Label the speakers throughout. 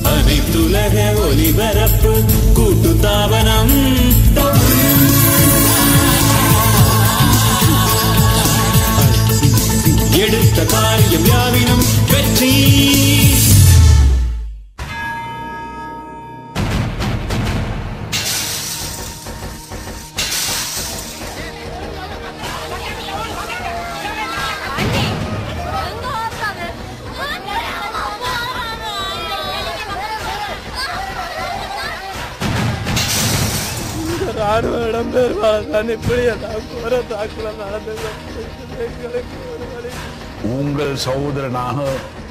Speaker 1: அனைத்துலக ஒலிபரப்பு கூட்டு தாபனம் எடுத்த காரியம் யாவினும் வெற்றி
Speaker 2: ராணுவ இடம்பெயர்வாளர் தான் இப்படி எல்லாம் கோர தாக்குதல் நடந்தது எங்களுக்கு ஒரு வழி
Speaker 3: உங்கள் சகோதரனாக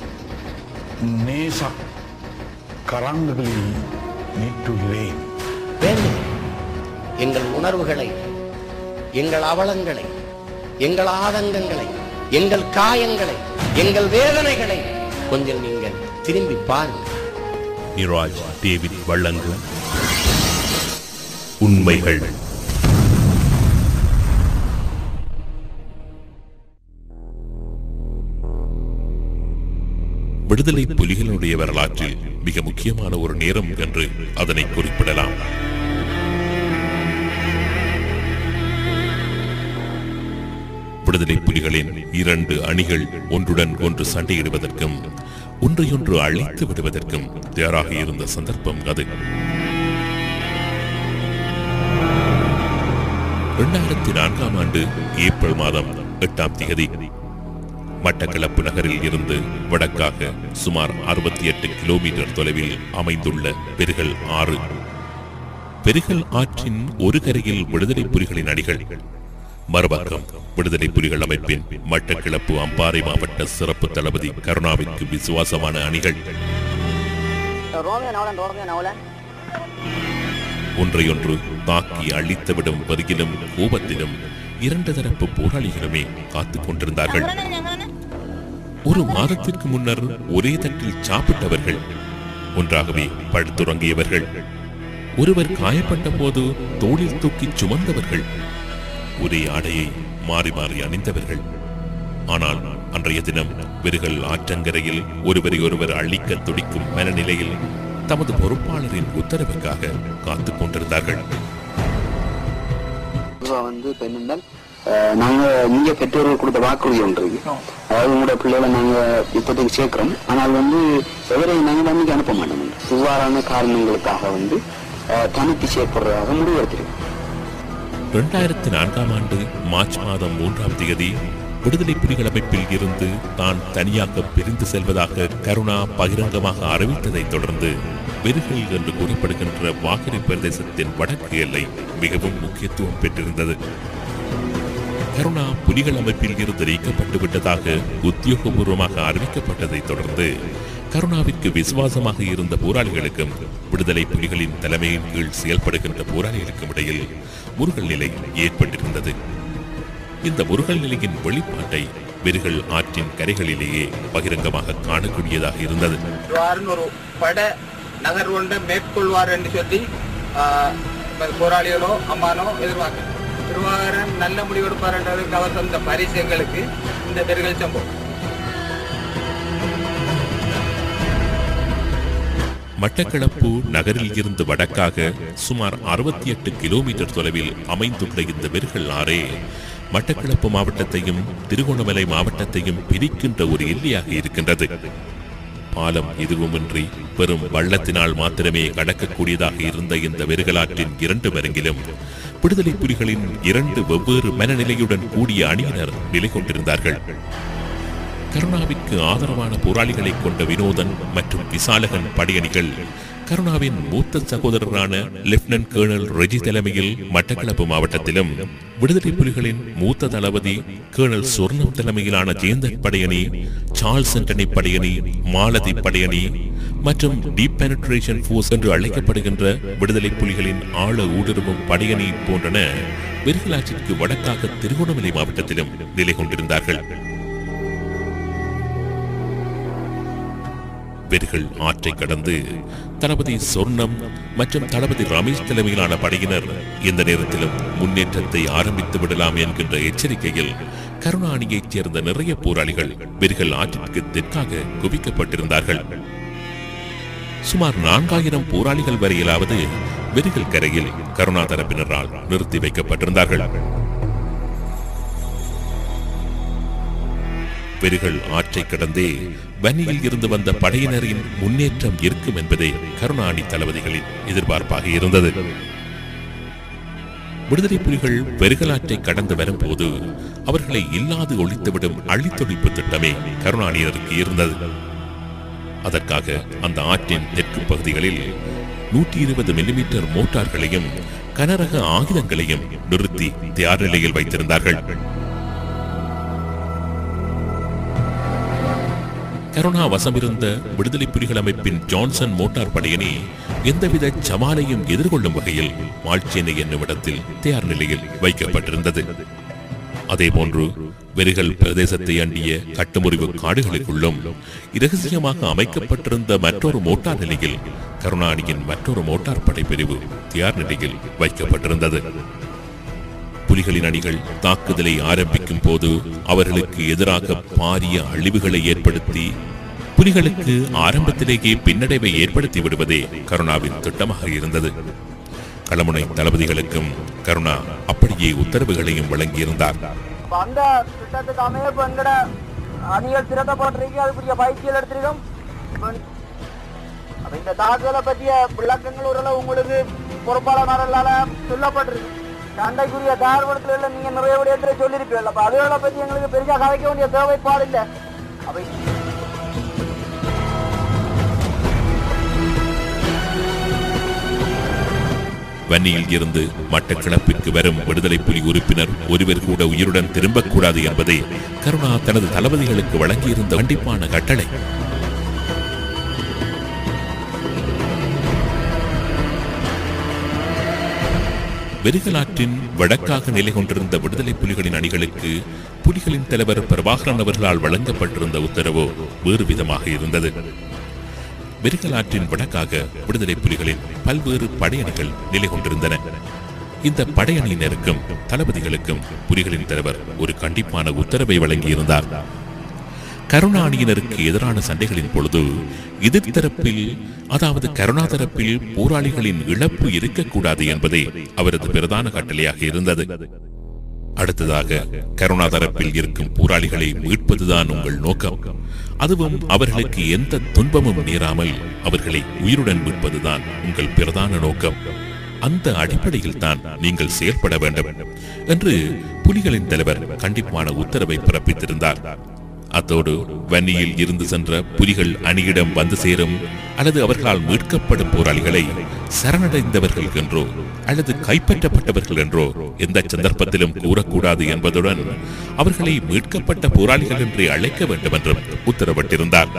Speaker 3: நேச கரங்களில் நீட்டுகிறேன்
Speaker 4: வேண்டும் எங்கள் உணர்வுகளை எங்கள் அவலங்களை எங்கள் ஆதங்கங்களை எங்கள் காயங்களை எங்கள் வேதனைகளை கொஞ்சம் நீங்கள் திரும்பி பாருங்கள்
Speaker 5: நிராஜ் டேவிட் வழங்கும் உண்மைகள் விடுதலை புலிகளுடைய வரலாற்றில் மிக முக்கியமான ஒரு நேரம் என்று அதனை குறிப்பிடலாம் விடுதலை புலிகளின் இரண்டு அணிகள் ஒன்றுடன் ஒன்று சண்டையிடுவதற்கும் ஒன்றையொன்று அழித்து விடுவதற்கும் தயாராக இருந்த சந்தர்ப்பம் அது இரண்டாயிரத்தி நான்காம் ஆண்டு ஏப்ரல் மாதம் எட்டாம் தேதி மட்டக்களப்பு நகரில் இருந்து வடக்காக சுமார் அறுபத்தி எட்டு கிலோமீட்டர் தொலைவில் அமைந்துள்ள பெருகல் ஆறு பெருகல் ஆற்றின் ஒரு கரையில் விடுதலை புலிகளின் அணிகள் மறுபக்கம் விடுதலை புலிகள் அமைப்பின் மட்டக்கிளப்பு அம்பாறை மாவட்ட சிறப்பு தளபதி கருணாவிற்கு விசுவாசமான அணிகள் ஒன்றையொன்று தாக்கி அழித்துவிடும் வரியிலும் கோபத்திலும் இரண்டு தரப்பு போராளிகளுமே காத்துக் கொண்டிருந்தார்கள் ஒரு மாதத்திற்கு முன்னர் ஒரே தட்டில் சாப்பிட்டவர்கள் ஒன்றாகவே படுத்துறங்கியவர்கள் ஒருவர் காயப்பட்ட போது தோளில் தூக்கிச் சுமந்தவர்கள் ஒரே ஆடையை மாறி மாறி அணிந்தவர்கள் ஆனால் அன்றைய தினம் வெறுகள் ஆற்றங்கரையில் ஒருவரை ஒருவர் அழிக்க துடிக்கும் மனநிலையில் தமது பொறுப்பாளரின் உத்தரவுக்காக காத்துக் கொண்டிருந்தார்கள்
Speaker 6: பொதுவா வந்து இப்ப என்னன்னா அஹ், நாங்க இங்க பெற்றோர்கள் கொடுத்த வாக்குறுதி ஒன்று இருக்கு அதாவது உங்களோட பிள்ளைகளை நாங்க இப்போதைக்கு சேர்க்கிறோம் ஆனால் வந்து எவரையும் நாங்க நம்பிக்கை அனுப்ப மாட்டோம் இவ்வாறான காரணங்களுக்காக வந்து அஹ், தனித்து சேர்ப்படுறதாக முடிவெடுத்திருக்கோம்
Speaker 5: இரண்டாயிரத்தி நான்காம் ஆண்டு மார்ச் மாதம் மூன்றாம் தேதி விடுதலை புலிகள் அமைப்பில் இருந்து தான் தனியாக பிரிந்து செல்வதாக கருணா பகிரங்கமாக அறிவித்ததைத் தொடர்ந்து வெறுகள் என்று கூறப்படுகின்ற வாகரி பிரதேசத்தின் வடக்கு எல்லை மிகவும் முக்கியத்துவம் பெற்றிருந்தது கருணா புலிகள் அமைப்பில் இருந்து நீக்கப்பட்டு விட்டதாக உத்தியோகபூர்வமாக அறிவிக்கப்பட்டதைத் தொடர்ந்து கருணாவிற்கு விசுவாசமாக இருந்த போராளிகளுக்கும் விடுதலை புலிகளின் தலைமையின் கீழ் செயல்படுகின்ற போராளிகளுக்கும் இடையில் முருகல் நிலை ஏற்பட்டிருந்தது இந்த முருகல் நிலையின் வெளிப்பாட்டை வெறுகள் ஆற்றின் கரைகளிலேயே பகிரங்கமாக காணக்கூடியதாக இருந்தது
Speaker 7: வாருன்னு ஒரு பட நகர் ஒன்றை மேற்கொள்வார் என்று சொல்லி ஆஹ், போராளிகளோ அம்மானோ எதிர்பார்க்க திருவாரன் நல்ல முடிவெடுப்பார்ன்றதுக்கு அவர் தந்த பரிசு எங்களுக்கு இந்த பெருகல் சம்பவம்
Speaker 5: மட்டக்களப்பு நகரில் இருந்து வடக்காக சுமார் அறுபத்தி எட்டு கிலோமீட்டர் தொலைவில் அமைந்துள்ள இந்த வெறுகல் ஆறே மட்டக்களப்பு மாவட்டத்தையும் திருகோணமலை மாவட்டத்தையும் பிரிக்கின்ற ஒரு எல்லையாக இருக்கின்றது பாலம் எதுவுமின்றி பெரும் வள்ளத்தினால் மாத்திரமே கடக்கக்கூடியதாக இருந்த இந்த வெறுகலாற்றின் இரண்டு மருங்கிலும் விடுதலை புலிகளின் இரண்டு வெவ்வேறு மனநிலையுடன் கூடிய அணியினர் நிலை கொண்டிருந்தார்கள் கருணாவிற்கு ஆதரவான போராளிகளை கொண்ட வினோதன் மற்றும் விசாலகன் படையணிகள் கருணாவின் மூத்த சகோதரரான லெப்டினன்ட் கேர்னல் ரெஜி தலைமையில் மட்டக்களப்பு மாவட்டத்திலும் விடுதலை புலிகளின் மூத்த தளபதி கேர்னல் சொர்ணம் தலைமையிலான ஜேந்தர் படையணி சார்ல்ஸ் ஆண்டனி படையணி மாலதி படையணி மற்றும் டீப் பெனட்ரேஷன் ஃபோர்ஸ் என்று அழைக்கப்படுகின்ற விடுதலை புலிகளின் ஆழ ஊடுருவும் படையணி போன்றன வெறுகலாற்றிற்கு வடக்காக திருகோணமலை மாவட்டத்திலும் நிலை கொண்டிருந்தார்கள் வெறுகள் ஆற்றை கடந்து தளபதி சொர்ணம் மற்றும் தளபதி ரமேஷ் தலைமையிலான படையினர் இந்த நேரத்திலும் முன்னேற்றத்தை ஆரம்பித்து விடலாம் என்கின்ற எச்சரிக்கையில் கருணா அணியைச் சேர்ந்த நிறைய போராளிகள் வெறுகள் ஆற்றிற்கு தெற்காக குவிக்கப்பட்டிருந்தார்கள் சுமார் நான்காயிரம் போராளிகள் வரையிலாவது வெறிகள் கரையில் கருணா தரப்பினரால் நிறுத்தி வைக்கப்பட்டிருந்தார்கள் வெறிகள் ஆற்றை கடந்தே வன்னியில் இருந்து வந்த படையினரின் முன்னேற்றம் இருக்கும் என்பதே கருணாணி தளபதிகளின் எதிர்பார்ப்பாக இருந்தது விடுதலை புலிகள் வெறுகலாற்றை கடந்து வரும்போது அவர்களை இல்லாது ஒழித்துவிடும் அழித்தொழிப்பு திட்டமே கருணாநிதிக்கு இருந்தது அதற்காக அந்த ஆற்றின் தெற்கு பகுதிகளில் நூற்றி இருபது மில்லிமீட்டர் மோட்டார்களையும் கனரக ஆயுதங்களையும் நிறுத்தி தயார் நிலையில் வைத்திருந்தார்கள் கருணா வசமிருந்த விடுதலை புலிகள் அமைப்பின் ஜான்சன் மோட்டார் படையணி எந்தவித சவாலையும் எதிர்கொள்ளும் வகையில் வாழ்ச்சேனை என்னும் இடத்தில் தயார் நிலையில் வைக்கப்பட்டிருந்தது அதேபோன்று வெறிகள் பிரதேசத்தை அண்டிய கட்டுமுறிவு காடுகளுக்குள்ளும் இரகசியமாக அமைக்கப்பட்டிருந்த மற்றொரு மோட்டார் நிலையில் கருணாநிதியின் மற்றொரு மோட்டார் படைப்பிரிவு தயார் நிலையில் வைக்கப்பட்டிருந்தது புலிகளின் அணிகள் தாக்குதலை ஆரம்பிக்கும் போது அவர்களுக்கு எதிராக பாரிய அழிவுகளை ஏற்படுத்தி புலிகளுக்கு ஆரம்பத்திலேயே பின்னடைவை ஏற்படுத்தி விடுவதே கருணாவின் திட்டமாக இருந்தது களமுனை தளபதிகளுக்கும் கருணா அப்படியே உத்தரவுகளையும் வழங்கியிருந்தார்
Speaker 2: அப்ப அந்த திட்டத்துக்கு அமைய இப்ப எங்கட அணிகள் திரட்டப்பட்டிருக்கு அதுக்குரிய பயிற்சிகள் எடுத்திருக்கோம் இப்ப அப்ப இந்த தாக்குதலை பற்றிய விளக்கங்கள் ஓரளவு உங்களுக்கு பொறுப்பாளர்களால சொல்லப்பட்டிருக்கு சண்டைக்குரிய தயார்படுத்தல நீங்க நிறைய விடயத்துல சொல்லியிருப்பீங்க அப்ப அதுகளை பத்தி எங்களுக்கு பெரியா கதைக்க வேண்டிய தேவைப்பாடு இல்லை அப்ப
Speaker 5: வன்னியில் இருந்து மட்டக்களப்பிற்கு வரும் விடுதலை புலி உறுப்பினர் ஒருவர் கூட உயிருடன் திரும்பக்கூடாது என்பதை கருணா தனது தளபதிகளுக்கு வழங்கியிருந்த கண்டிப்பான கட்டளை வெறிகலாற்றின் வடக்காக நிலை கொண்டிருந்த விடுதலை புலிகளின் அணிகளுக்கு புலிகளின் தலைவர் பிரபாகரன் அவர்களால் வழங்கப்பட்டிருந்த உத்தரவோ வேறு விதமாக இருந்தது வெறிகலாற்றின் வடக்காக விடுதலை புலிகளின் பல்வேறு படையணிகள் நிலை கொண்டிருந்தன இந்த படையணியினருக்கும் தளபதிகளுக்கும் புலிகளின் தலைவர் ஒரு கண்டிப்பான உத்தரவை வழங்கியிருந்தார் கருணாணியினருக்கு எதிரான சண்டைகளின் பொழுது எதிர்த்தரப்பில் அதாவது கருணா தரப்பில் போராளிகளின் இழப்பு இருக்கக்கூடாது என்பதே அவரது பிரதான கட்டளையாக இருந்தது அடுத்ததாக கருணா தரப்பில் இருக்கும் போராளிகளை மீட்பதுதான் உங்கள் நோக்கம் அதுவும் அவர்களுக்கு எந்த துன்பமும் நேராமல் அவர்களை உயிருடன் மீட்பதுதான் உங்கள் பிரதான நோக்கம் அந்த அடிப்படையில் தான் நீங்கள் செயல்பட வேண்டும் என்று புலிகளின் தலைவர் கண்டிப்பான உத்தரவை பிறப்பித்திருந்தார் அத்தோடு வன்னியில் இருந்து சென்ற புலிகள் அணியிடம் வந்து சேரும் அல்லது அவர்களால் மீட்கப்படும் போராளிகளை சரணடைந்தவர்கள் என்றோ அல்லது கைப்பற்றப்பட்டவர்கள் என்றோ எந்த சந்தர்ப்பத்திலும் கூறக்கூடாது என்பதுடன் அவர்களை மீட்கப்பட்ட போராளிகள் என்றே அழைக்க வேண்டும் என்றும் உத்தரவிட்டிருந்தார்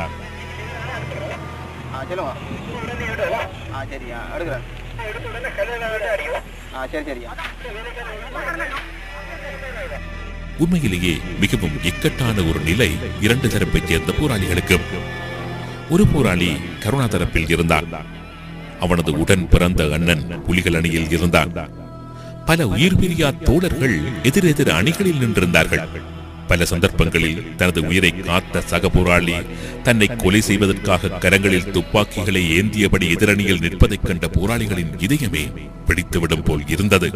Speaker 5: உண்மையிலேயே மிகவும் இக்கட்டான ஒரு நிலை இரண்டு தரப்பைச் சேர்ந்த போராளிகளுக்கும் ஒரு போராளி கருணா தரப்பில் இருந்தான் அவனது உடன் பிறந்த அண்ணன் புலிகள் அணியில் இருந்தான் பல உயிர் பிரியா தோழர்கள் எதிரெதிர் அணிகளில் நின்றிருந்தார்கள் பல சந்தர்ப்பங்களில் தனது உயிரை காத்த சக போராளி தன்னை கொலை செய்வதற்காக கரங்களில் துப்பாக்கிகளை ஏந்தியபடி எதிரணியில் நிற்பதைக் கண்ட போராளிகளின் இதயமே பிடித்துவிடும் போல் இருந்தது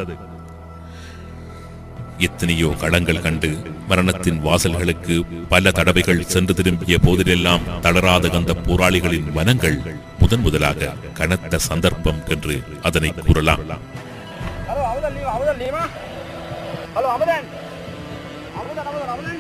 Speaker 5: எத்தனையோ களங்கள் கண்டு மரணத்தின் வாசல்களுக்கு பல தடவைகள் சென்று திரும்பிய போதிலெல்லாம் தளராத அந்த போராளிகளின் மனங்கள் முதன் முதலாக கனத்த சந்தர்ப்பம் என்று அதனை கூறலாம்
Speaker 2: ஹலோ அவதன் லீவா அவதன் லீவா ஹலோ அமதன் அமதன் அமதன் அமதன்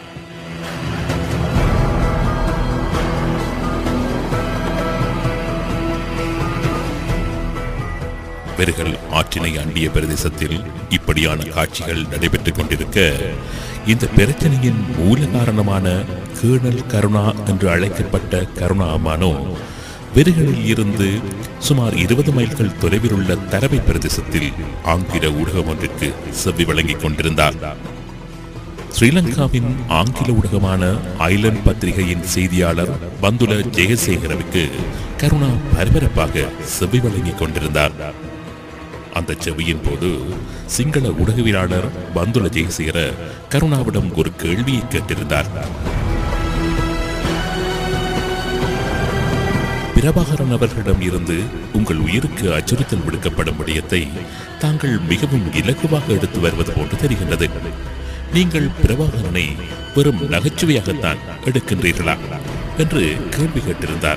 Speaker 5: வெறுகள் ஆற்றினை அண்டிய பிரதேசத்தில் இப்படியான காட்சிகள் நடைபெற்றுக் கொண்டிருக்க இந்த பிரச்சனையின் மூல காரணமான கேணல் கருணா என்று அழைக்கப்பட்ட கருணா அம்மானோ வெறுகளில் இருந்து சுமார் இருபது மைல்கள் தொலைவில் உள்ள தரவை பிரதேசத்தில் ஆங்கில ஊடகம் ஒன்றிற்கு செவ்வி வழங்கிக் கொண்டிருந்தார் ஸ்ரீலங்காவின் ஆங்கில ஊடகமான ஐலண்ட் பத்திரிகையின் செய்தியாளர் பந்துல ஜெயசேகரவுக்கு கருணா பரபரப்பாக செவ்வி வழங்கிக் கொண்டிருந்தார் அந்த செவியின் போது சிங்கள ஊடகவியலாளர் பந்துல ஜெயசேகர கருணாவிடம் ஒரு கேள்வியை கேட்டிருந்தார் பிரபாகரன் அவர்களிடம் இருந்து உங்கள் உயிருக்கு அச்சுறுத்தல் விடுக்கப்படும் விடயத்தை தாங்கள் மிகவும் இலகுவாக எடுத்து வருவது போன்று தெரிகின்றது நீங்கள் பிரபாகரனை வெறும் நகைச்சுவையாகத்தான் எடுக்கின்றீர்களா என்று கேள்வி கேட்டிருந்தார்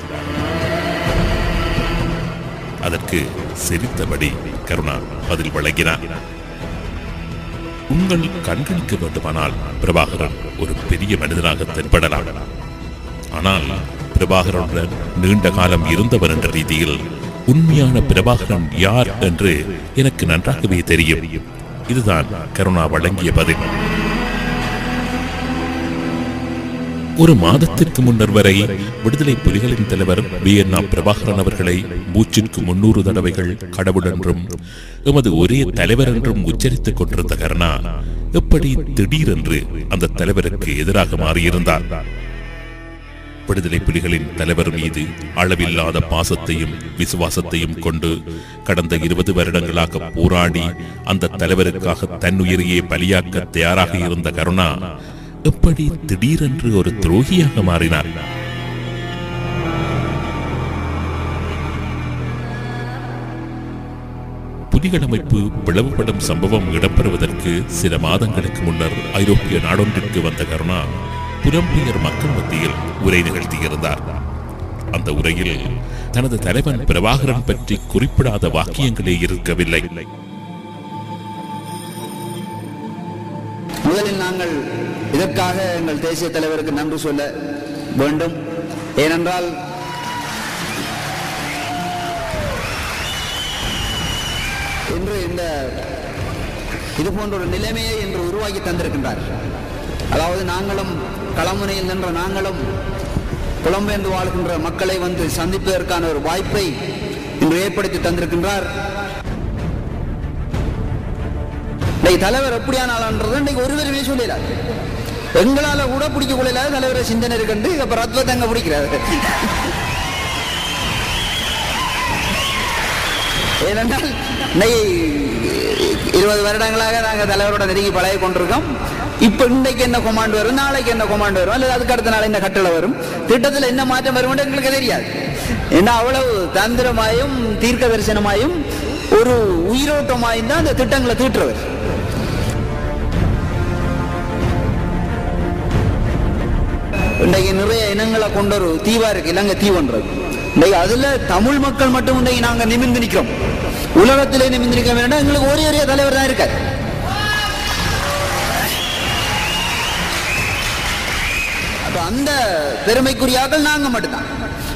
Speaker 5: அதற்கு சிரித்தபடி கருணா பதில் வழங்கினார் உங்கள் கண்களுக்கு வேண்டுமானால் பிரபாகரன் ஒரு பெரிய மனிதனாக தென்படலாம் ஆனால் பிரபாகரனுடன் நீண்ட காலம் இருந்தவர் என்ற ரீதியில் உண்மையான பிரபாகரன் யார் என்று எனக்கு நன்றாகவே தெரியும் இதுதான் கருணா வழங்கிய பதில் ஒரு மாதத்திற்கு முன்னர் வரை விடுதலை புலிகளின் தலைவர் வியன்னா பிரபாகரன் அவர்களை மூச்சிற்கு முன்னூறு தடவைகள் கடவுள் என்றும் எமது ஒரே தலைவர் என்றும் உச்சரித்துக் கொண்டிருந்த கருணா எப்படி திடீரென்று அந்த தலைவருக்கு எதிராக மாறியிருந்தார் விடுதலை புலிகளின் தலைவர் மீது அளவில்லாத பாசத்தையும் விசுவாசத்தையும் கொண்டு கடந்த இருபது வருடங்களாக போராடி அந்த தலைவருக்காக தன்னுயிரையே பலியாக்க தயாராக இருந்த கருணா எப்படி திடீரென்று ஒரு துரோகியாக மாறினார் புலிகள் அமைப்பு பிளவுபடும் சம்பவம் இடம்பெறுவதற்கு சில மாதங்களுக்கு முன்னர் ஐரோப்பிய நாடொன்றிற்கு வந்த கருணா புலம்பெயர் மக்கள் மத்தியில் உரை நிகழ்த்தியிருந்தார் அந்த உரையில் தனது தலைவன் பிரபாகரன் பற்றி குறிப்பிடாத வாக்கியங்களே இருக்கவில்லை
Speaker 8: முதலில் நாங்கள் இதற்காக எங்கள் தேசிய தலைவருக்கு நன்றி சொல்ல வேண்டும் ஏனென்றால் இன்று இந்த இது போன்ற ஒரு நிலைமையை இன்று உருவாக்கி தந்திருக்கின்றார் அதாவது நாங்களும் களமுனையில் நின்ற நாங்களும் புலம்பெயர்ந்து வாழ்கின்ற மக்களை வந்து சந்திப்பதற்கான ஒரு வாய்ப்பை இன்று ஏற்படுத்தி தந்திருக்கின்றார் இன்னைக்கு தலைவர் எப்படியான ஆளான்றது இன்னைக்கு ஒருவருமே சொல்லல எங்களால கூட பிடிக்க கொள்ளல தலைவரை சிந்தனை இருக்கண்டு இப்ப ரத்வத்தை அங்க பிடிக்கிறாரு ஏனென்றால் இன்னைக்கு இருபது வருடங்களாக நாங்க தலைவரோட நெருங்கி பழகி கொண்டிருக்கோம் இப்ப இன்னைக்கு என்ன கொமாண்ட் வரும் நாளைக்கு என்ன கொமாண்ட் வரும் அல்லது அதுக்கு அடுத்த நாள் என்ன கட்டளை வரும் திட்டத்தில் என்ன மாற்றம் வரும் எங்களுக்கு தெரியாது ஏன்னா அவ்வளவு தந்திரமாயும் தீர்க்க தரிசனமாயும் ஒரு உயிரோட்டமாயும் தான் அந்த திட்டங்களை தீட்டுறவர் இன்றைக்கு நிறைய இனங்களை கொண்ட ஒரு தீவா இருக்கு இலங்கை தீவுன்றது இன்றைக்கு அதுல தமிழ் மக்கள் மட்டும் இன்றைக்கு நாங்க நிமிர்ந்து நிற்கிறோம் உலகத்திலே நிமிர்ந்து நிற்க வேண்டாம் எங்களுக்கு ஒரே ஒரே தலைவர் தான் இருக்கார் அப்ப அந்த பெருமைக்குரியாக்கள் நாங்க மட்டும்தான்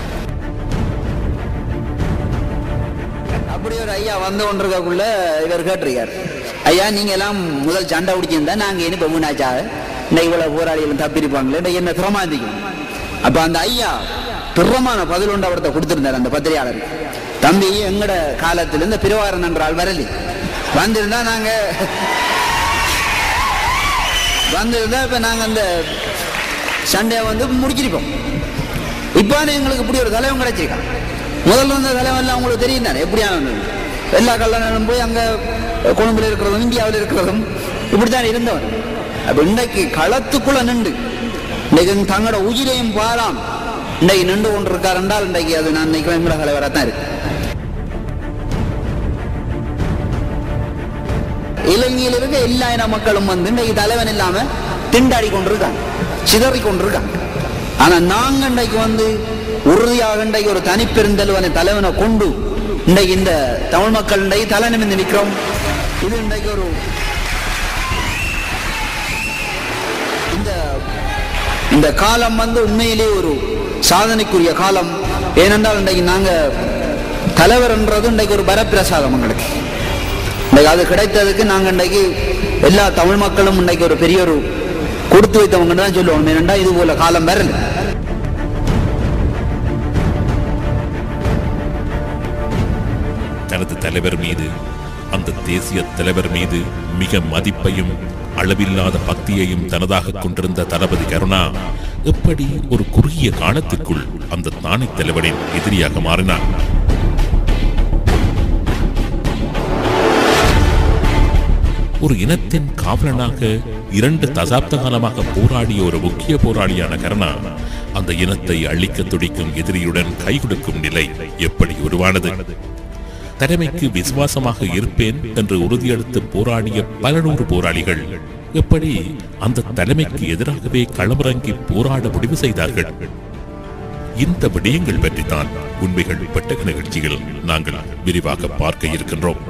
Speaker 8: அப்படி ஒரு ஐயா வந்து கொண்டிருக்கக்குள்ள இவர் கேட்டிருக்கார் ஐயா நீங்க எல்லாம் முதல் சண்டை பிடிச்சிருந்தா நாங்க இனி பொம்முனாச்சா இன்னைக்கு இவ்வளவு போராளிகளும் தப்பிருப்பாங்களே இன்னைக்கு என்ன திறமாந்திக்கும் அப்ப அந்த ஐயா திறமான பதில் ஒன்று அவர்கிட்ட கொடுத்திருந்தார் அந்த பத்திரிகையாளர் தம்பி எங்கட காலத்துல இந்த பிரவாரன் என்றால் வரலி வந்திருந்தா நாங்க வந்திருந்தா இப்ப நாங்க அந்த சண்டையை வந்து முடிச்சிருப்போம் இப்போ எங்களுக்கு இப்படி ஒரு தலைவன் கிடைச்சிருக்கான் முதல்ல வந்த தலைவன் எல்லாம் உங்களுக்கு தெரியும் தானே எப்படியான எல்லா கல்யாணம் போய் அங்க கொழும்புல இருக்கிறதும் இந்தியாவில் இருக்கிறதும் இப்படித்தான் இருந்தவன் அப்ப இன்றைக்கு களத்துக்குள்ள நின்று இன்னைக்கு தங்களோட உயிரையும் பாராம் இன்னைக்கு நின்று கொண்டிருக்கார் என்றால் இன்றைக்கு அது நான் இன்னைக்கு எங்களோட தலைவராக தான் இருக்கு இலங்கையில் இருக்க எல்லா இன மக்களும் வந்து இன்றைக்கு தலைவன் இல்லாம திண்டாடி கொண்டிருக்காங்க சிதறி கொண்டிருக்காங்க ஆனா நாங்க இன்றைக்கு வந்து உறுதியாக இன்றைக்கு ஒரு தனிப்பெருந்தலைவனை தலைவனை கொண்டு இன்றைக்கு இந்த தமிழ் மக்கள் இன்றைக்கு தலை நிமிர்ந்து நிற்கிறோம் இது இன்றைக்கு ஒரு இந்த இந்த காலம் வந்து உண்மையிலே ஒரு சாதனைக்குரிய காலம் ஏனென்றால் இன்றைக்கு நாங்க தலைவர்ன்றது இன்றைக்கு ஒரு வரப்பிரசாதம் எங்களுக்கு இன்றைக்கு அது கிடைத்ததுக்கு நாங்க இன்றைக்கு எல்லா தமிழ் மக்களும் இன்றைக்கு ஒரு பெரிய ஒரு கொடுத்து வைத்தவங்க தான் சொல்லுவோம் ஏனென்றா இது போல காலம் வரல
Speaker 5: தனது தலைவர் மீது அந்த தேசிய தலைவர் மீது மிக மதிப்பையும் அளவில்லாத பக்தியையும் தனதாக கொண்டிருந்த தளபதி கருணா எப்படி ஒரு குறுகிய காலத்திற்குள் அந்த தானை தலைவனின் எதிரியாக மாறினார் ஒரு இனத்தின் காவலனாக இரண்டு தசாப்த காலமாக போராடிய ஒரு முக்கிய போராளியான கருணா அந்த இனத்தை அழிக்க துடிக்கும் எதிரியுடன் கை கொடுக்கும் நிலை எப்படி உருவானது தலைமைக்கு விசுவாசமாக இருப்பேன் என்று உறுதியெடுத்து போராடிய பல நூறு போராளிகள் எப்படி அந்த தலைமைக்கு எதிராகவே களமிறங்கி போராட முடிவு செய்தார்கள் இந்த விடயங்கள் பற்றித்தான் உண்மைகள் பெட்டக நிகழ்ச்சியில் நாங்கள் விரிவாக பார்க்க இருக்கின்றோம்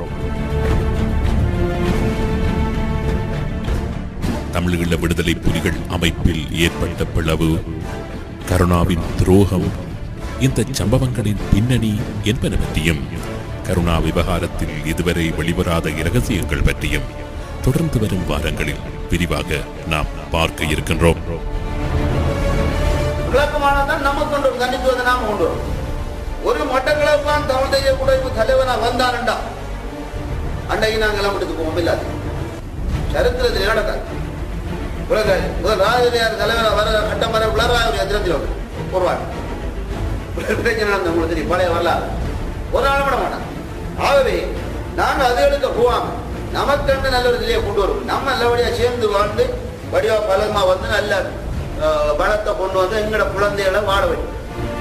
Speaker 5: தமிழீழ விடுதலை புலிகள் அமைப்பில் ஏற்பட்ட பிளவு கருணாவின் துரோகம் இந்த சம்பவங்களின் பின்னணி என்பன பற்றியும் கருணா விவகாரத்தில் இதுவரை வெளிவராத இரகசியங்கள் பற்றியும் தொடர்ந்து வரும் வாரங்களில் விரிவாக நாம் பார்க்க இருக்கின்றோம்
Speaker 8: விளக்கமானதான் நம்ம கொண்டு வரும் தண்டித்துவதை நாம கொண்டு வரும் ஒரு மட்டக்களப்பான் தமிழ் தேசிய குடியரசு தலைவனா வந்தான்டா அன்னைக்கு நாங்கள் எல்லாம் விட்டு போவோம் இல்லாது சரித்திரத்தில் நடக்காது உலக முதல் ராஜதையார் தலைவராக வர கட்டம் வர உலராயுடைய தினத்தில் ஒன்று போடுவார் பிரச்சனை நடந்த உங்களுக்கு தெரியும் பழைய வரலாறு ஒரு நாள் விட மாட்டான் ஆகவே நாங்கள் அது எடுக்க போவாங்க நமக்கு நல்ல ஒரு நிலையை கொண்டு வரும் நம்ம நல்லபடியாக சேர்ந்து வாழ்ந்து வடிவா பலமா வந்து நல்ல அஹ், பலத்தை கொண்டு வந்து எங்களோட குழந்தைகளை வாழ வைக்கும்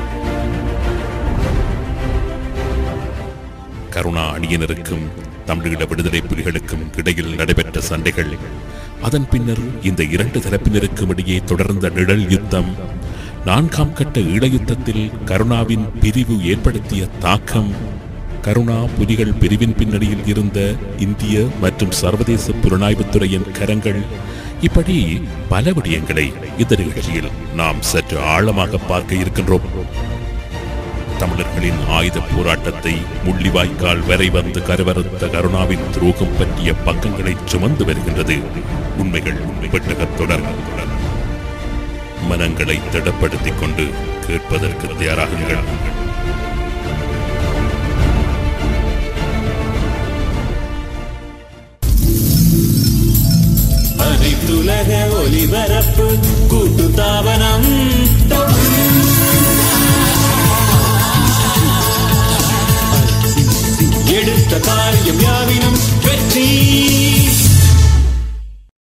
Speaker 5: கருணா அணியினருக்கும் தமிழீழ விடுதலை புலிகளுக்கும் இடையில் நடைபெற்ற சண்டைகள் அதன் பின்னர் இந்த இரண்டு தரப்பினருக்கும் இடையே தொடர்ந்த நிழல் யுத்தம் நான்காம் கட்ட ஈழ யுத்தத்தில் கருணாவின் பிரிவு ஏற்படுத்திய தாக்கம் கருணா புலிகள் பிரிவின் பின்னணியில் இருந்த இந்திய மற்றும் சர்வதேச புலனாய்வுத்துறையின் கரங்கள் இப்படி பல விடயங்களை இந்த நிகழ்ச்சியில் நாம் சற்று ஆழமாக பார்க்க இருக்கின்றோம் தமிழர்களின் ஆயுத போராட்டத்தை முள்ளிவாய்க்கால் வரை வந்து கருவறுத்த கருணாவின் துரோகம் பற்றிய பக்கங்களை சுமந்து வருகின்றது உண்மைகள் பெட்டகத் தொடர் மனங்களை திடப்படுத்திக் கொண்டு கேட்பதற்கு தயாராகுங்கள்
Speaker 1: அனைத்துலக ஒலிபரப்பு கூட்டு தாபனம் எடுத்த காரியம் யாவினும் வெற்றி